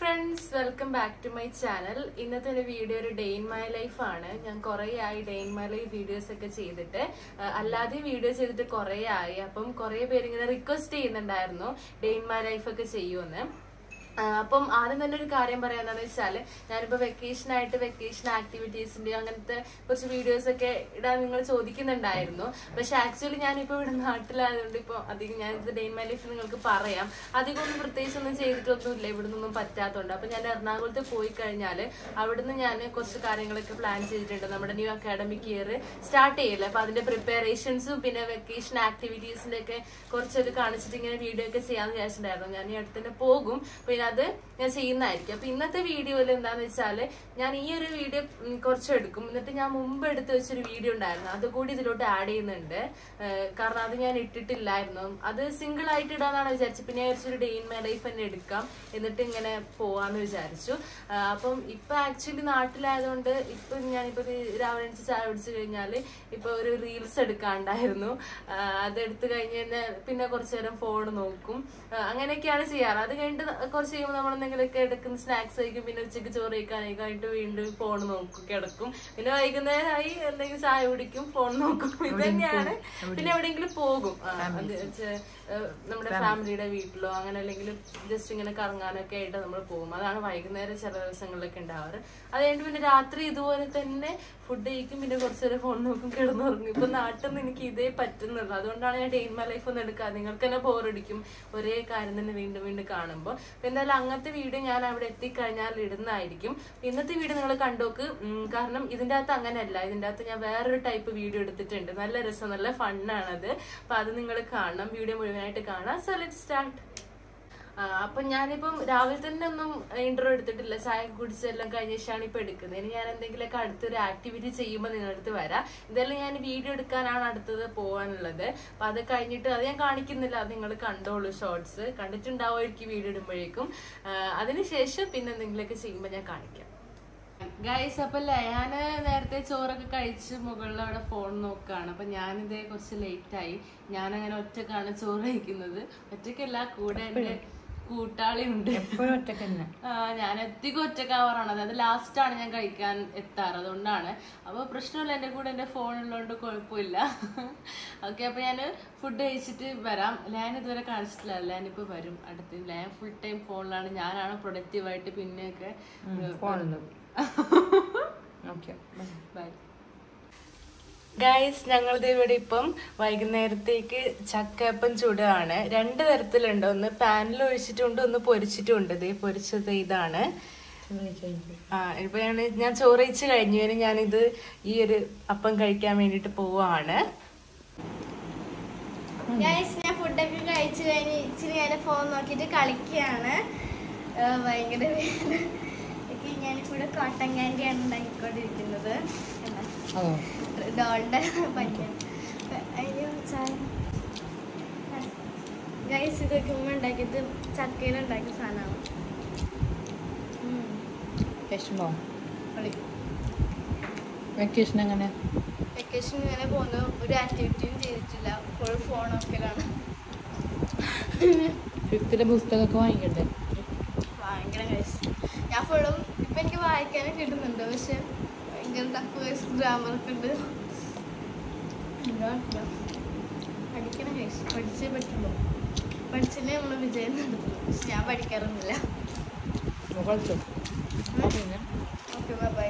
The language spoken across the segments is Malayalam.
Friends welcome back to my channel ഇന്നത്തെ ഒരു വീഡിയോ ഒരു ഡേ ഇൻ മൈ ലൈഫ് ആണ് ഞാൻ കുറേ ആയി day in my life videos ഒക്കെ ചെയ്തിട്ട് ആ, അല്ലാതെ വീഡിയോ ചെയ്തിട്ട് കുറേ ആയി അപ്പം കുറേ പേര് ഇങ്ങനെ റിക്വസ്റ്റ് ചെയ്യുന്നുണ്ടായിരുന്നു ഡേ ഇൻ മൈ ലൈഫ് ഒക്കെ ചെയ്യുമെന്ന് ആ, അപ്പം ആദ്യം തന്നെ ഒരു കാര്യം പറയാന്ന് വെച്ചാല് ഞാനിപ്പോ വെക്കേഷൻ ആയിട്ട് വെക്കേഷൻ ആക്ടിവിറ്റീസിന്റെ അങ്ങനത്തെ കുറച്ച് വീഡിയോസ് ഒക്കെ ഇടാൻ നിങ്ങൾ ചോദിക്കുന്നുണ്ടായിരുന്നു പക്ഷെ ആക്ച്വലി ഞാനിപ്പോ ഇവിടെ നാട്ടിലായതുകൊണ്ട് ഇപ്പൊ അധികം ഞാൻ ഇത് ഡെയിൻ മൈ ലൈഫ് നിങ്ങൾക്ക് പറയാം അധികം ഒന്നും പ്രത്യേകിച്ച് ഒന്നും ചെയ്തിട്ടൊന്നുമില്ല ഇവിടെ നിന്നൊന്നും പറ്റാത്തതുകൊണ്ട് അപ്പൊ ഞാൻ എറണാകുളത്ത് പോയി കഴിഞ്ഞാൽ അവിടുന്ന് ഞാൻ കുറച്ച് കാര്യങ്ങളൊക്കെ പ്ലാൻ ചെയ്തിട്ടുണ്ട് നമ്മുടെ ന്യൂ അക്കാഡമിക് ഇയർ സ്റ്റാർട്ട് ചെയ്യില്ല അപ്പൊ അതിന്റെ പ്രിപ്പറേഷൻസും പിന്നെ വെക്കേഷൻ ആക്ടിവിറ്റീസിന്റെ ഒക്കെ കുറച്ചൊക്കെ കാണിച്ചിട്ട് ഇങ്ങനെ വീഡിയോ ഒക്കെ ചെയ്യാന്ന് വിചാരിച്ചിട്ടുണ്ടായിരുന്നു ഞാൻ ഈ അടുത്ത് തന്നെ പോകും പിന്നെ അത് ഞാൻ ചെയ്യുന്നതായിരിക്കും അപ്പൊ ഇന്നത്തെ വീഡിയോയിൽ എന്താന്ന് വെച്ചാല് ഞാൻ ഈ ഒരു വീഡിയോ ഉം, കുറച്ച് എടുക്കും എന്നിട്ട് ഞാൻ മുമ്പ് എടുത്ത് വെച്ചൊരു വീഡിയോ ഉണ്ടായിരുന്നു അതുകൂടി ഇതിലോട്ട് ആഡ് ചെയ്യുന്നുണ്ട് ഏഹ് കാരണം അത് ഞാൻ ഇട്ടിട്ടില്ലായിരുന്നു അത് സിംഗിൾ ആയിട്ട് ഇടാന്നാണ് വിചാരിച്ചത് പിന്നെ ഞാൻ വിചാരിച്ചൊരു ഡേ ഇൻ മൈ ലൈഫ് തന്നെ എടുക്കാം എന്നിട്ട് ഇങ്ങനെ പോവാന്ന് വിചാരിച്ചു ആഹ് അപ്പം ഇപ്പൊ ആക്ച്വലി നാട്ടിലായതുകൊണ്ട് ഇപ്പൊ ഞാനിപ്പോ ഒരു രാവിലെ എണീച്ച് ചായ കുടിച്ചു കഴിഞ്ഞാല് ഇപ്പൊ ഒരു റീൽസ് എടുക്കാണ്ടായിരുന്നു ആഹ് അത് എടുത്തു കഴിഞ്ഞ് കഴിഞ്ഞാൽ പിന്നെ കുറച്ചു നേരം ഫോൺ നോക്കും ആഹ് അങ്ങനെയൊക്കെയാണ് ചെയ്യാറ് അത് കഴിഞ്ഞിട്ട് കുറച്ച് കഴിയുമ്പോൾ നമ്മൾ എന്തെങ്കിലുമൊക്കെ എടുക്കുന്ന സ്നാക്സ് കഴിക്കും പിന്നെ ഉച്ചയ്ക്ക് ചോറ് കഴിക്കാനായി കഴിഞ്ഞിട്ട് വീണ്ടും ഫോൺ നോക്കും കിടക്കും പിന്നെ വൈകുന്നേരമായി എന്തെങ്കിലും ചായ കുടിക്കും ഫോൺ നോക്കും ഇത് തന്നെയാണ് പിന്നെ എവിടെയെങ്കിലും പോകും ആ, അത് ചെ- ഏഹ് നമ്മുടെ ഫാമിലിയുടെ വീട്ടിലോ അങ്ങനെ അല്ലെങ്കിൽ ജസ്റ്റ് ഇങ്ങനെ കറങ്ങാനൊക്കെ ആയിട്ട് നമ്മൾ പോകും അതാണ് വൈകുന്നേരം ചില ദിവസങ്ങളിലൊക്കെ ഉണ്ടാവാറ് അത് കഴിഞ്ഞിട്ട് പിന്നെ രാത്രി ഇതുപോലെ തന്നെ ഫുഡ് കഴിക്കും പിന്നെ കുറച്ച് നേരം ഫോൺ നോക്കും കിടന്നുറങ്ങും ഇപ്പൊ നാട്ടിൽ നിന്ന് എനിക്ക് ഇതേ പറ്റുന്നുള്ളൂ അതുകൊണ്ടാണ് ഞാൻ ഡെയിൻ മൈ ലൈഫ് ഒന്നും എടുക്കാതെ നിങ്ങൾക്ക് തന്നെ ബോറടിക്കും ഒരേ കാര്യം തന്നെ വീണ്ടും വീണ്ടും കാണുമ്പോൾ എന്തായാലും അങ്ങനത്തെ വീഡിയോ ഞാൻ അവിടെ എത്തിക്കഴിഞ്ഞാൽ ഇടുന്നതായിരിക്കും ഇന്നത്തെ വീഡിയോ നിങ്ങൾ കണ്ടോക്ക് ഉം, കാരണം ഇതിന്റെ അകത്ത് അങ്ങനെയല്ല ഇതിന്റെ അകത്ത് ഞാൻ വേറൊരു ടൈപ്പ് വീഡിയോ എടുത്തിട്ടുണ്ട് നല്ല രസം നല്ല ഫണ്ണാണത് അപ്പൊ അത് നിങ്ങൾ കാണണം വീഡിയോ മുഴുവനായിട്ട് കാണാം സോ ലെറ്റ് സ്റ്റാർട്ട് ആ, അപ്പൊ ഞാനിപ്പം രാവിലെ തന്നെ ഒന്നും ഇൻട്രോ എടുത്തിട്ടില്ല ചായ കുടിച്ചെല്ലാം കഴിഞ്ഞ ശേഷമാണ് ഇപ്പൊ എടുക്കുന്നത് ഇനി ഞാൻ എന്തെങ്കിലുമൊക്കെ അടുത്തൊരു ആക്ടിവിറ്റി ചെയ്യുമ്പോൾ നിങ്ങളുടെ അടുത്ത് വരാം എന്തായാലും ഞാൻ വീഡിയോ എടുക്കാനാണ് അടുത്തത് പോകാനുള്ളത് അപ്പൊ അത് കഴിഞ്ഞിട്ട് അത് ഞാൻ കാണിക്കുന്നില്ല അത് നിങ്ങൾ കണ്ടോളൂ ഷോർട്സ് കണ്ടിട്ടുണ്ടാവുമായിരിക്കും വീഡിയോ ഇടുമ്പോഴേക്കും ആ, അതിനുശേഷം പിന്നെ എന്തെങ്കിലുമൊക്കെ ചെയ്യുമ്പോൾ ഞാൻ കാണിക്കാം ഗൈസ് അപ്പൊ ഞാന് നേരത്തെ ചോറൊക്കെ കഴിച്ച് മുകളിൽ അവിടെ ഫോൺ നോക്കാണ് അപ്പൊ ഞാനിതേ കുറച്ച് ലേറ്റ് ആയി ഞാനങ്ങനെ ഒറ്റക്കാണ് ചോറ് കഴിക്കുന്നത് ഒറ്റക്കല്ല കൂടെ എന്റെ കൂട്ടാളി ഉണ്ട് എപ്പോഴും ഒറ്റക്ക് തന്നെ ആ, ഞാൻ അധികം ഒറ്റക്കാവാറാണ് അതായത് ലാസ്റ്റ് ആണ് ഞാൻ കഴിക്കാൻ എത്താറ് അതുകൊണ്ടാണ് അപ്പൊ പ്രശ്നമില്ല എന്റെ കൂടെ എന്റെ ഫോൺ ഉള്ളതുകൊണ്ട് കുഴപ്പമില്ല ഓക്കെ അപ്പൊ ഞാൻ ഫുഡ് കഴിച്ചിട്ട് വരാം ലാൻ ഇതുവരെ കാണിച്ചിട്ടില്ല ലാനിപ്പോ വരും അടുത്ത് ലാൻ ഫുൾ ടൈം ഫോണിലാണ് ഞാനാണ് പ്രൊഡക്റ്റീവായിട്ട് പിന്നെയൊക്കെ ഫോണില് ഓക്കെ ബൈ ഗൈസ് ഞങ്ങളുടെ ഇവിടെ ഇപ്പം വൈകുന്നേരത്തേക്ക് ചക്കയപ്പം ചുടുകയാണ് രണ്ട് തരത്തിലുണ്ട് ഒന്ന് പാനിൽ ഒഴിച്ചിട്ടുണ്ട് ഒന്ന് പൊരിച്ചിട്ടുണ്ട് ഇത് പൊരിച്ചത് ഇതാണ് ആ ഇപ്പൊ ഞാൻ ഞാൻ ചോറ് കഴിച്ച് കഴിഞ്ഞു ഇനി ഞാനിത് ഈ ഒരു അപ്പം കഴിക്കാൻ വേണ്ടിട്ട് പോവാണ് ഗൈസ് ഞാൻ ഫുഡൊക്കെ കഴിച്ചു കഴിഞ്ഞ് ഇച്ചിരി നേരം ഫോൺ നോക്കിയിട്ട് കളിക്കുകയാണ് ഏഹ് ഭയങ്കര വേദന. ഒക്കെ ഞാനിവിടെ കോട്ടൻ ക്യാൻഡിയാണ് ഉണ്ടാക്കിക്കൊണ്ടിരിക്കുന്നത് അതോ ഡോളിൻ്റെ പറ്റും അതിന് ചായ ഗൈസ് ഇതൊക്കെ ഉമ്മ ഉണ്ടാക്കിയത് ചക്കയിലുണ്ടാക്കിയ സാധനമാണ് ഉം. വിഷമോ പൊളി. വെക്കേഷൻ എങ്ങനെ വെക്കേഷൻ ഇങ്ങനെ പോകുന്നു ഒരു ആക്ടിവിറ്റിയും ചെയ്തിട്ടില്ല ഫുൾ ഫോൺ നോക്കലാണ് ഫിഫ്ത്തിലെ പുസ്തകമൊക്കെ വാങ്ങിക്കണ്ടേ ഭയങ്കര കഴിച്ചു ഞാൻ ഫുള്ളും ഇപ്പം എനിക്ക് വായിക്കാനും കിട്ടുന്നുണ്ട് പക്ഷെ ഭയങ്കര ടഫ് വയസ്സ് ഗ്രാമറൊക്കെ ഉണ്ട് എന്താ പറ്റില്ല. പഠിക്കണം കഴിച്ചു പഠിച്ചേ പറ്റുള്ളൂ പഠിച്ചില്ലേ നമ്മൾ വിജയം നടത്തുള്ളൂ പക്ഷെ ഞാൻ പഠിക്കാറൊന്നുമില്ല കളിച്ചോ പിന്നെ ഓക്കെ ബൈ ബൈ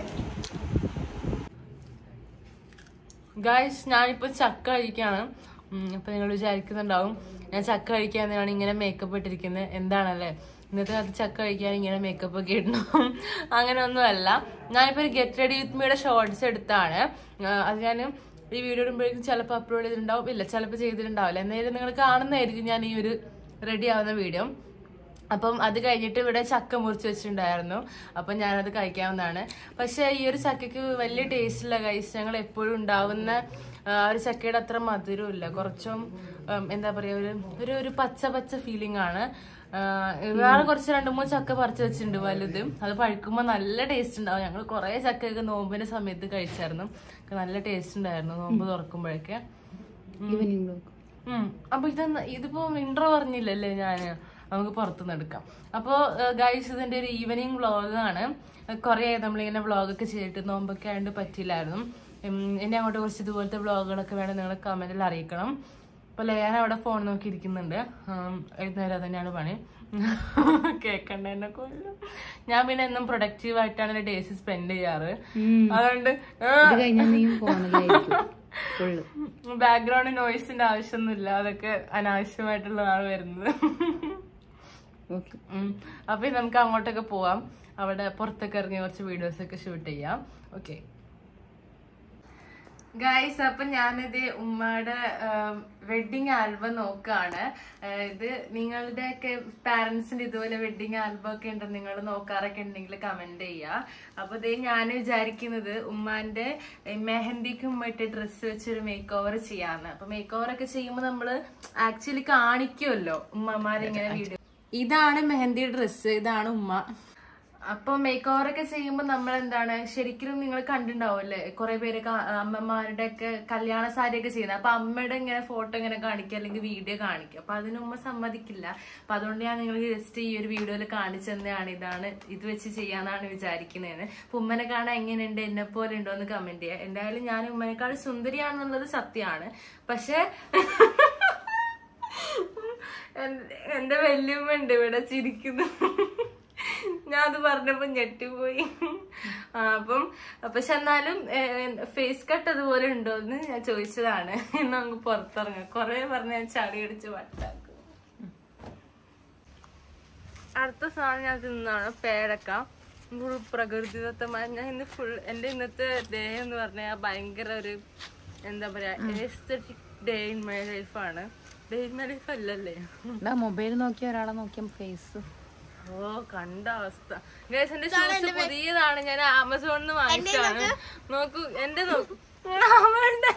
ഗൈസ് ഞാനിപ്പോ ചക്ക കഴിക്കാണ് ഉം, അപ്പൊ നിങ്ങൾ വിചാരിക്കുന്നുണ്ടാവും ഞാൻ ചക്ക കഴിക്കാന്നാണ് ഇങ്ങനെ മേക്കപ്പ് ഇട്ടിരിക്കുന്നത് എന്താണല്ലേ ഇന്നത്തെ കാലത്ത് ചക്ക കഴിക്കാൻ ഇങ്ങനെ മേക്കപ്പ് ഒക്കെ ഇടണം അങ്ങനെ ഒന്നുമല്ല ഞാനിപ്പോ ഒരു ഗെറ്റ് റെഡി വിത്ത് മീയുടെ ഷോർട്സ് എടുത്താണ് ആ, അത് ഞാൻ ഈ വീഡിയോ ഇടുമ്പോഴേക്കും ചിലപ്പോൾ അപ്ലോഡ് ചെയ്തിട്ടുണ്ടാവും ഇല്ല ചിലപ്പോൾ ചെയ്തിട്ടുണ്ടാവില്ല എന്നാലും നിങ്ങൾ കാണുന്നതായിരിക്കും ഞാൻ ഈ ഒരു റെഡി ആവുന്ന വീഡിയോ അപ്പം അത് കഴിഞ്ഞിട്ട് ഇവിടെ ചക്ക മുറിച്ച് വെച്ചിട്ടുണ്ടായിരുന്നു അപ്പം ഞാനത് കഴിക്കാവുന്നതാണ് പക്ഷെ ഈ ഒരു ചക്കയ്ക്ക് വലിയ ടേസ്റ്റ് ഇല്ല കൈസ് ഞങ്ങൾ എപ്പോഴും ഉണ്ടാവുന്ന ആ, ഒരു ചക്കയുടെ അത്ര മധുരമില്ല കുറച്ചും ഉം, എന്താ പറയുക ഒരു ഒരു ഒരു പച്ച പച്ച ഫീലിംഗ് ആണ് ആ, വേറെ കുറച്ച് രണ്ട് മൂന്ന് ചക്ക പറിച്ച് വെച്ചിട്ടുണ്ട് വലുത് അത് പഴുക്കുമ്പോൾ നല്ല ടേസ്റ്റ് ഉണ്ടാവും ഞങ്ങൾ കുറേ ചക്കയൊക്കെ നോമ്പിന്റെ സമയത്ത് കഴിച്ചായിരുന്നു ഒക്കെ നല്ല ടേസ്റ്റ് ഉണ്ടായിരുന്നു നോമ്പ് തുറക്കുമ്പോഴൊക്കെ ഈവനിങ് ബ്ലോക്ക് ഉം. അപ്പൊ ഇത് ഇതിപ്പോ ഇൻട്രോ പറഞ്ഞില്ലല്ലേ ഞാന് നമുക്ക് പുറത്തുനിന്ന് എടുക്കാം അപ്പോൾ ഗൈസ് ഇതിന്റെ ഒരു ഈവനിങ് വ്ളോഗാണ് കുറേ നമ്മളിങ്ങനെ വ്ളോഗൊക്കെ ചെയ്തിട്ട് നോമ്പൊക്കെ ആയതുകൊണ്ട് പറ്റിയില്ലായിരുന്നു ഉം, ഇനി അങ്ങോട്ട് കുറച്ച് ഇതുപോലത്തെ വ്ളോഗുകളൊക്കെ വേണം നിങ്ങൾ കമന്റിൽ അറിയിക്കണം അപ്പൊ ലയാൻ അവിടെ ഫോൺ നോക്കി ഇരിക്കുന്നുണ്ട് നേരം തന്നെയാണ് പണി കേക്കണ്ട എന്നെ കൊല്ലും ഞാൻ പിന്നെ എന്നും പ്രൊഡക്റ്റീവ് ആയിട്ടാണ് ഡേയ്സ് സ്പെൻഡ് ചെയ്യാറ് അതുകൊണ്ട് ഇത് കഴിഞ്ഞാൽ നീ ഫോണിലായിരിക്കും ഫുള്ള് ബാക്ക്ഗ്രൗണ്ട് നോയ്സിന്റെ ആവശ്യമൊന്നുമില്ല അതൊക്കെ അനാവശ്യമായിട്ടുള്ളതാണ് വരുന്നത് ഓക്കെ ഉം. അപ്പൊ ഇനി നമുക്ക് അങ്ങോട്ടൊക്കെ പോവാം അവിടെ പുറത്തൊക്കെ ഇറങ്ങി കുറച്ച് വീഡിയോസ് ഒക്കെ ഷൂട്ട് ചെയ്യാം ഓക്കെ ഗൈസ് അപ്പൊ ഞാനിത് ഉമ്മയുടെ വെഡിങ് ആൽബം നോക്കാണ് ഇത് നിങ്ങളുടെയൊക്കെ പാരന്റ്സിന്റെ ഇതുപോലെ വെഡിങ് ആൽബം ഒക്കെ ഉണ്ട് നിങ്ങൾ നോക്കാറൊക്കെ ഉണ്ടെങ്കിൽ കമന്റ് ചെയ്യുക അപ്പൊ ഇത് ഞാൻ വിചാരിക്കുന്നത് ഉമ്മാന്റെ ഏഹ്, മെഹന്തിക്ക് ഉമ്മയിട്ട് ഡ്രസ്സ് വെച്ചൊരു മേക്ക് ഓവർ ചെയ്യാന്ന് അപ്പൊ മേക്ക് ഓവർ ഒക്കെ ചെയ്യുമ്പോൾ നമ്മള് ആക്ച്വലി കാണിക്കുമല്ലോ ഉമ്മമാരിങ്ങനെ വീഡിയോ ഇതാണ് മെഹന്തി ഡ്രസ്സ് ഇതാണ് ഉമ്മ അപ്പൊ മേക്ക് ഓവർ ഒക്കെ ചെയ്യുമ്പോൾ നമ്മൾ എന്താണ് ശരിക്കും നിങ്ങൾ കണ്ടിട്ടുണ്ടാവുമല്ലേ കുറെ പേര് അമ്മമാരുടെ ഒക്കെ കല്യാണ സാരിയൊക്കെ ചെയ്യുന്നത് അപ്പൊ അമ്മയുടെ ഇങ്ങനെ ഫോട്ടോ ഇങ്ങനെ കാണിക്കുക അല്ലെങ്കിൽ വീഡിയോ കാണിക്കുക അപ്പൊ അതിന് ഉമ്മ സമ്മതിക്കില്ല അപ്പൊ അതുകൊണ്ട് ഞാൻ നിങ്ങൾക്ക് ജസ്റ്റ് ഈ ഒരു വീഡിയോയിൽ കാണിച്ചു തന്നെയാണ് ഇതാണ് ഇത് വെച്ച് ചെയ്യാന്നാണ് വിചാരിക്കുന്നത് അപ്പൊ ഉമ്മനെ കാണാൻ എങ്ങനെയുണ്ട് എന്നെ പോലെ ഉണ്ടോ എന്ന് കമന്റ് ചെയ്യുക എന്തായാലും ഞാൻ ഉമ്മനേക്കാൾ സുന്ദരിയാണെന്നുള്ളത് സത്യമാണ് പക്ഷെ എന്റെ- എന്റെ വല്യമ്മ ഉണ്ട് ഇവിടെ ചിരിക്കുന്നു ഞാൻ അത് പറഞ്ഞപ്പോ ഞെട്ടിപ്പോയി ആ, അപ്പം പക്ഷെ എന്നാലും ഫേസ് കട്ട് അതുപോലെ ഉണ്ടോ എന്ന് ഞാൻ ചോദിച്ചതാണ് ഇന്ന് നമുക്ക് പുറത്തിറങ്ങാം കൊറേ പറഞ്ഞ് ഞാൻ ചളി അടിച്ച് വട്ടാക്കും അടുത്ത സാധനം ഞാൻ തിന്നാണ് പേരക്ക ഫുൾ പ്രകൃതിദത്തമായ ഞാൻ ഇന്ന് ഫുൾ എന്റെ ഇന്നത്തെ ഡേ എന്ന് പറഞ്ഞാൽ ഭയങ്കര ഒരു എന്താ പറയാ എസ്തറ്റിക് ഡേ ഇൻ മൈ ലൈഫാണ് ഡേ ഇൻ മൈ ലൈഫ് അല്ലല്ലേ മൊബൈൽ നോക്കിയ ഒരാളെ നോക്കിയ ഫേസ് ഓ കണ്ട അവസ്ഥ ഗൈസ് എന്റെ ഷൂസ് പുതിയതാണ് ഞാൻ ആമസോണിൽ നിന്ന് വാങ്ങിച്ചതാണ് നോക്കൂ എന്റെ നോക്കൂ അവളുടെ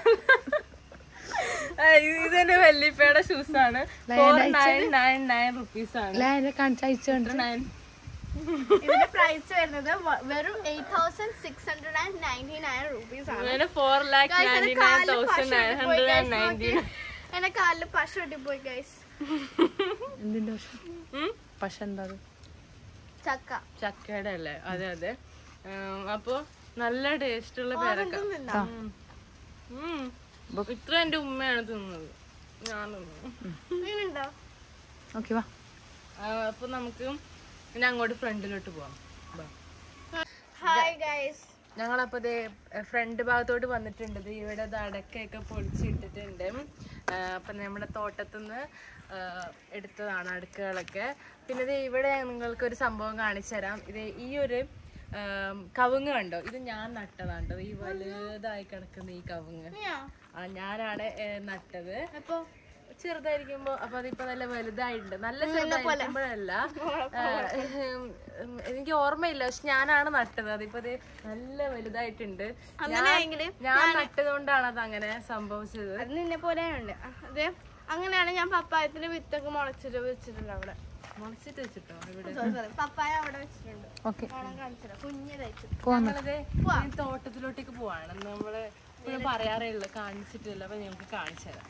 ഇതെന്റെ വല്യപ്പയുടെ ഷൂസ് ആണ് four nine nine nine rupees ആണ് കാണിച്ച അയച്ചു കണ്ടു നയൻ ഇതിന്റെ പ്രൈസ് വരുന്നത് വ- വെറും eight thousand six hundred and ninety nine rupees ആണ് അങ്ങനെ ഫോർ ലാക്ക് Guys, നയൻറ്റി എന്റെ നയൻ കാലില് തൗസൻഡ് നയൻ പശ ഒട്ടിപ്പോയി, ഹൺഡ്രഡ് guys, ആൻഡ് നയൻറ്റി നോക്കിയേ. എന്റെ കാലില് പശ ഒട്ടിപ്പോയി ഗൈസ് എന്തിന്റെ പക്ഷെ പക്ഷെ എന്താ അത് ചക്ക ചക്കയുടെ അല്ലേ അതെ അതെ ഉം, അപ്പൊ നല്ല ടേസ്റ്റ് ഉള്ള പേരക്ക തിന്നാ. ഉം. ഉം. ഇത്ര എന്റെ ഉമ്മയാണ് തിന്നത് ഞാൻ തിന്നു ഇങ്ങനുണ്ടോ ഓക്കെ വാ ആ, അപ്പൊ നമുക്ക് ഇനി അങ്ങോട്ട് ഫ്രണ്ടിലോട്ട് പോവാം ബാ. ഹായ് ഗൈസ് ഞങ്ങളപ്പോ ദേ ഫ്രണ്ട് ഭാഗത്തോട്ട് വന്നിട്ടുണ്ട് ദേ ഇവിടെ ദേ അടക്കയൊക്കെ പൊളിച്ചിട്ടിട്ടുണ്ട് ആ, അപ്പൊ നമ്മുടെ തോട്ടത്തുനിന്ന് ആ, എടുത്തതാണ് അടുക്കുകളൊക്കെ പിന്നെ ദേ ഇവിടെ നിങ്ങൾക്ക് ഒരു സംഭവം കാണിച്ചു തരാം ഇത് ഈ ഒരു ആ, കവുങ്ങ് കണ്ടോ ഇത് ഞാൻ നട്ടതാണ് ട്ടോ. ഈ വലുതായി കിടക്കുന്ന ഈ കവുങ്ങ് ആ ഞാനാണ് ഏ, നട്ടത് അപ്പൊ ചെറുതായിരിക്കുമ്പോ അപ്പൊ അതിപ്പോ നല്ല വലുതായിട്ടുണ്ട് നല്ല ചെറുതായിരിക്കുമ്പോഴല്ല ആ, ഉം, ഉം, എനിക്ക് ഓർമ്മയില്ല പക്ഷെ ഞാനാണ് നട്ടത് അതിപ്പോ അത് നല്ല വലുതായിട്ടുണ്ട് ഞാൻ- അങ്ങനെയാണെങ്കില് ഞാൻ നട്ടത് കൊണ്ടാണ് അത് അങ്ങനെ സംഭവിച്ചത് അത് നിന്നെ പോലെയുണ്ട് അത് അങ്ങനെയാണ് ഞാൻ പപ്പായത്തിന്റെ വിത്തൊക്കെ മുളച്ചിട്ട് വെച്ചിട്ടുണ്ട് അവിടെ മുളച്ചിട്ട് വെച്ചിട്ടോ ഇവിടെ സോറി സോറി പപ്പായ അവിടെ വെച്ചിട്ടുണ്ട് ഓക്കെ ഓണം കാണിച്ചില്ല കുഞ്ഞതായിട്ട് ഞങ്ങളത് ഈ തോട്ടത്തിലോട്ടേക്ക് പോവാണ് നമ്മള് ഇപ്പോഴും പറയാറേ ഉള്ളു കാണിച്ചിട്ടില്ല അപ്പൊ ഞങ്ങൾക്ക് കാണിച്ചു തരാം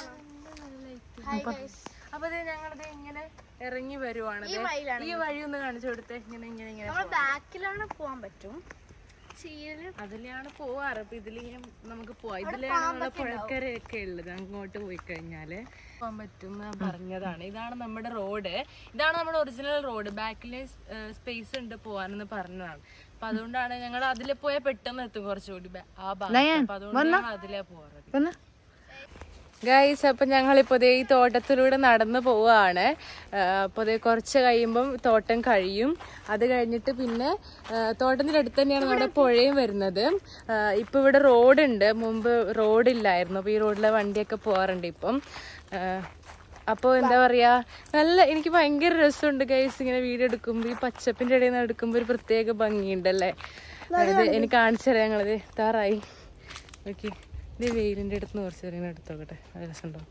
ഹായ് ഗൈസ് അപ്പൊ ഇത് ഞങ്ങളത് ഇങ്ങനെ ഇറങ്ങി വരുവാണ് ഈ വഴിയിലാണ് ഈ വഴി ഒന്ന് കാണിച്ചു കൊടുത്തേ ഇങ്ങനെ ഇങ്ങനെ ഇങ്ങനെ നമ്മൾ ബാക്കിലാണ് പോവാൻ പറ്റും ചീല് അതിലാണ് പോവാറ് അപ്പൊ ഇതില് ഇങ്ങനെ നമുക്ക് പോവാം ഇതിലാണ് നമ്മളെ പുഴക്കരയൊക്കെ ഉള്ളത് അങ്ങോട്ട് പോയി കഴിഞ്ഞാല് പോകാൻ പറ്റും ഞാൻ പറഞ്ഞതാണ് ഇതാണ് നമ്മുടെ റോഡ് ഇതാണ് നമ്മുടെ ഒറിജിനൽ റോഡ് ബാക്കില് സ്പേസ് ഉണ്ട് പോവാനെന്ന് പറഞ്ഞതാണ് അപ്പൊ അതുകൊണ്ടാണ് ഞങ്ങൾ അതിലെ പോയാൽ പെട്ടെന്ന് എത്തും കുറച്ചുകൂടി ബ- ആ ഭാഗത്ത് അപ്പൊ അതുകൊണ്ട് ഞങ്ങൾ അതിലേ പോവാറ് വന്ന് ഗൈസ് അപ്പം ഞങ്ങളിപ്പോൾ ദേ ഈ തോട്ടത്തിലൂടെ നടന്നു പോവുകയാണ് അപ്പോൾ ദേ കുറച്ച് കഴിയുമ്പം തോട്ടം കഴിയും അത് കഴിഞ്ഞിട്ട് പിന്നെ ആ, തോട്ടത്തിൻ്റെ അടുത്ത് തന്നെയാണ് നമ്മുടെ പുഴയും വരുന്നത് ഇപ്പം ഇവിടെ റോഡുണ്ട് മുമ്പ് റോഡില്ലായിരുന്നു അപ്പോൾ ഈ റോഡിലെ വണ്ടിയൊക്കെ പോകാറുണ്ട് ഇപ്പം അപ്പോൾ എന്താ പറയാ നല്ല എനിക്ക് ഭയങ്കര രസമുണ്ട് ഗൈസ് ഇങ്ങനെ വീഡിയോ എടുക്കുമ്പോൾ ഈ പച്ചപ്പിൻ്റെ ഇടയിൽ നിന്ന് എടുക്കുമ്പോൾ ഒരു പ്രത്യേക ഭംഗിയുണ്ടല്ലേ അത് എനിക്ക് കാണിച്ചു തരാം ഞങ്ങളത് താറായി ഓക്കെ ഇത് വെയിലിൻ്റെ അടുത്ത് നിന്ന് കുറച്ച് നേരം എടുത്ത് നോക്കട്ടെ അത് രസമുണ്ടോ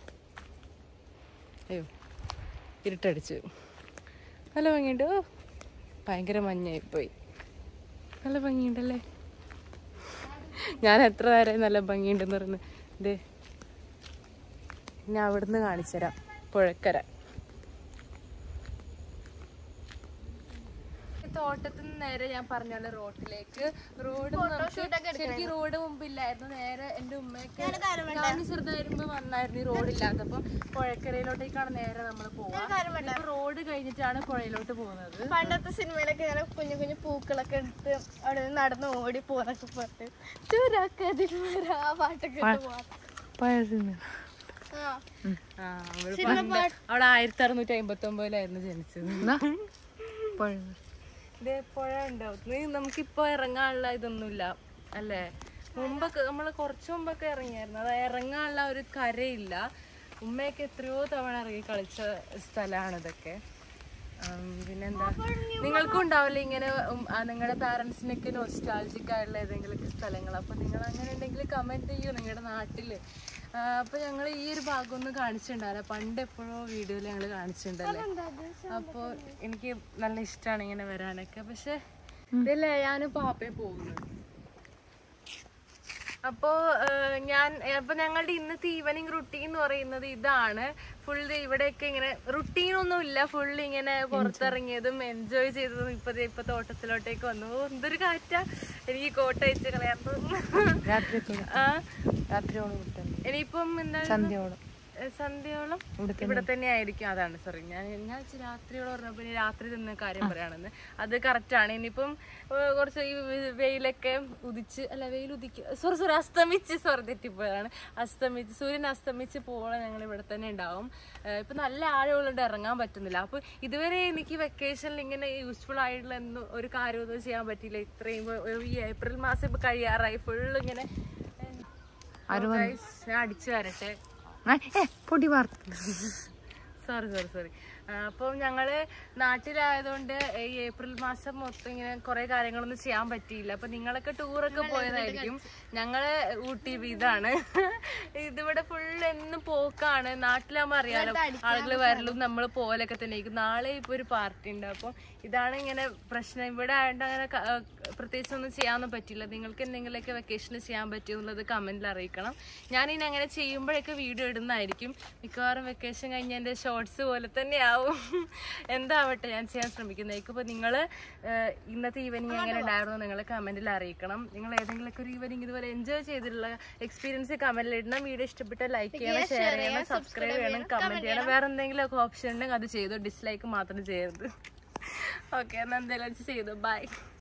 അയ്യോ ഇരുട്ടടിച്ചു നല്ല ഭംഗിയുണ്ട് ഓ ഭയങ്കര മഞ്ഞായിപ്പോയി നല്ല ഭംഗിയുണ്ടല്ലേ ഞാൻ എത്ര നേരം നല്ല ഭംഗിയുണ്ടെന്ന് പറഞ്ഞു ഇതേ ഞാൻ അവിടുന്ന് കാണിച്ചു തരാം പുഴക്കര തോട്ടത്തിൽ നിന്ന് നേരെ ഞാൻ പറഞ്ഞ റോഡിലേക്ക് റോഡ് ശരിക്കും റോഡ് മുമ്പില്ലായിരുന്നു നേരെ എന്റെ ഉമ്മയൊക്കെ ഞാൻ ചെറുതായിരുമ്പോ വന്നായിരുന്നു ഈ റോഡ് ഇല്ലാത്തപ്പം പുഴക്കരയിലോട്ടേക്കാണ് നേരെ നമ്മൾ പോവാ ഇപ്പൊ റോഡ് കഴിഞ്ഞിട്ടാണ് പുഴയിലോട്ട് പോകുന്നത് പണ്ടത്തെ സിനിമയിലൊക്കെ ഇങ്ങനെ കുഞ്ഞു കുഞ്ഞു പൂക്കളൊക്കെ എടുത്ത് അവിടെ നിന്ന് നടന്ന് ഓടി പോന്നൊക്കെ പറഞ്ഞിട്ട് ചുരക്കതിൽ ആ പാട്ടൊക്കെ ഇട്ട് പോവാ പഴയ സിനിമ ആ ആ, അവള് പണ്ട് അവിടെ ആയിരത്തി അറുന്നൂറ്റി അമ്പത്തി ഒമ്പതിലായിരുന്നു ജനിച്ചത് എന്നാ പഴയ ഇതേ പുഴ ഉണ്ടാവും നീ നമുക്കിപ്പോ ഇറങ്ങാനുള്ള ഇതൊന്നുമില്ല അല്ലേ മുമ്പൊക്കെ നമ്മള് കുറച്ച് മുമ്പൊക്കെ ഇറങ്ങിയായിരുന്നു അത് ഇറങ്ങാനുള്ള ഒരു കരയില്ല ഉമ്മയൊക്കെ എത്രയോ തവണ ഇറങ്ങി കളിച്ച സ്ഥലമാണ് ഇതൊക്കെ ഉം, പിന്നെന്താ നിങ്ങൾക്കും ഉണ്ടാവില്ല ഇങ്ങനെ ഉം, ആ, നിങ്ങളുടെ പാരൻസിനൊക്കെ നോസ്റ്റാൾജിക് ആയിട്ടുള്ള ഏതെങ്കിലുമൊക്കെ സ്ഥലങ്ങൾ അപ്പൊ നിങ്ങൾ അങ്ങനെ ഉണ്ടെങ്കിൽ കമന്റ് ചെയ്യൂ നിങ്ങളുടെ നാട്ടില് ആ, അപ്പൊ ഞങ്ങൾ ഈ ഒരു ഭാഗം ഒന്ന് കാണിച്ചിട്ടുണ്ടാവില്ല പണ്ട് എപ്പോഴോ വീഡിയോയിൽ ഞങ്ങൾ കാണിച്ചിട്ടുണ്ടല്ലേ അപ്പോൾ എനിക്ക് നല്ല ഇഷ്ടമാണ് ഇങ്ങനെ വരാനൊക്കെ പക്ഷെ ഇതില്ലേ ഞാനും പാപ്പയെ പോകുന്നത് അപ്പോ ഏഹ്, ഞാൻ അപ്പൊ ഞങ്ങളുടെ ഇന്നത്തെ ഈവനിങ് റുട്ടീൻ എന്ന് പറയുന്നത് ഇതാണ് ഫുൾ ഇവിടെയൊക്കെ ഇങ്ങനെ റുട്ടീൻ ഒന്നും ഇല്ല ഫുൾ ഇങ്ങനെ പുറത്തിറങ്ങിയതും എൻജോയ് ചെയ്തതും ഇപ്പൊ ദേ ഇപ്പൊ തോട്ടത്തിലോട്ടേക്ക് വന്നു ഓ, എന്തൊരു കാറ്റാ എനിക്ക് കോട്ട വെച്ച് കളയാൻ തോന്നുന്നു രാത്രി ആ രാത്രിയോളം വിട്ടു ഇനിയിപ്പം എന്താ സന്ധ്യയോളം ഏഹ് സന്ധ്യയോളം ഇവിടെ തന്നെ ആയിരിക്കും അതാണ് സോറി ഞാൻ ഞാൻ ഇച്ചിരി രാത്രിയോളം പറഞ്ഞപ്പോൾ ഇനി രാത്രി തന്നെ കാര്യം പറയുകയാണെന്ന് അത് correct ആണ് ഇനിയിപ്പം ഏഹ് കുറച്ച് ഈ വെ- വെയിലൊക്കെ ഉദിച്ച് അല്ല വെയിൽ ഉദിക്കുക സോറി സോറി അസ്തമിച്ച് സോറി തെറ്റിപ്പോയതാണ് അസ്തമിച്ച് സൂര്യൻ അസ്തമിച്ച് പോകണം ഞങ്ങൾ ഇവിടെ തന്നെ ഉണ്ടാവും ഏഹ് ഇപ്പൊ നല്ല ആഴമുള്ളതുകൊണ്ട് ഇറങ്ങാൻ പറ്റുന്നില്ല അപ്പൊ ഇതുവരെ എനിക്ക് വെക്കേഷനിൽ ഇങ്ങനെ യൂസ്ഫുൾ ആയിട്ടുള്ള ഒന്നും ഒരു കാര്യമൊന്നും ചെയ്യാൻ പറ്റിയില്ല ഇത്രയും ഒരു ഈ ഏപ്രിൽ മാസം ഇപ്പൊ കഴിയാറായി ഫുൾ ഇങ്ങനെ ആര് Oh, guys, ഞാൻ അടിച്ചു വരട്ടെ ആ, ഏ പൊടി വാർത്ത സോറി സോറി സോറി അപ്പം ഞങ്ങള് നാട്ടിലായതുകൊണ്ട് ഈ ഏപ്രിൽ മാസം മൊത്തം ഇങ്ങനെ കുറെ കാര്യങ്ങളൊന്നും ചെയ്യാൻ പറ്റിയില്ല അപ്പൊ നിങ്ങളൊക്കെ ടൂറൊക്കെ പോയതായിരിക്കും ഞങ്ങള് ഊട്ടി ഇതാണ് ഇതിവിടെ ഫുൾ എന്നും പോക്കാണ് നാട്ടിലാകുമ്പോ അറിയാലോ ആളുകൾ വരലും നമ്മൾ പോലൊക്കെ തന്നെ ആയിരിക്കും നാളെ ഇപ്പൊ ഒരു പാർട്ടി ഉണ്ട് അപ്പം ഇതാണ് ഇങ്ങനെ പ്രശ്നം ഇവിടെ ആയതുകൊണ്ട് അങ്ങനെ ക- ആ, പ്രത്യേകിച്ച് ഒന്നും ചെയ്യാനൊന്നും പറ്റില്ല നിങ്ങൾക്ക് എന്തെങ്കിലുമൊക്കെ വെക്കേഷന് ചെയ്യാൻ പറ്റുമെന്നുള്ളത് കമന്റിൽ അറിയിക്കണം ഞാൻ ഇനി അങ്ങനെ ചെയ്യുമ്പോഴൊക്കെ വീഡിയോ ഇടുന്നതായിരിക്കും മിക്കവാറും വെക്കേഷൻ കഴിഞ്ഞ എൻ്റെ ഷോർട്സ് പോലെ തന്നെ ആവും എന്താവട്ടെ ഞാൻ ചെയ്യാൻ ശ്രമിക്കുന്നതായിരിക്കും അപ്പോൾ നിങ്ങൾ ഇന്നത്തെ ഈവനിങ് എങ്ങനെ ഉണ്ടായിരുന്നു നിങ്ങൾ കമന്റിൽ അറിയിക്കണം നിങ്ങൾ ഏതെങ്കിലുമൊക്കെ ഒരു ഈവനിങ് ഇതുപോലെ എൻജോയ് ചെയ്തിട്ടുള്ള എക്സ്പീരിയൻസ് കമന്റിൽ ഇടണം വീഡിയോ ഇഷ്ടപ്പെട്ട ലൈക്ക് ചെയ്യണം ഷെയർ ചെയ്യണം സബ്സ്ക്രൈബ് ചെയ്യണം കമന്റ് ചെയ്യണം വേറെ എന്തെങ്കിലും ഒക്കെ ഓപ്ഷൻ ഉണ്ടെങ്കിൽ അത് ചെയ്തു ഡിസ്ലൈക്ക് മാത്രം ചെയ്യരുത് ഓക്കെ എന്നാൽ എന്തെങ്കിലും ചെയ്തു ബൈ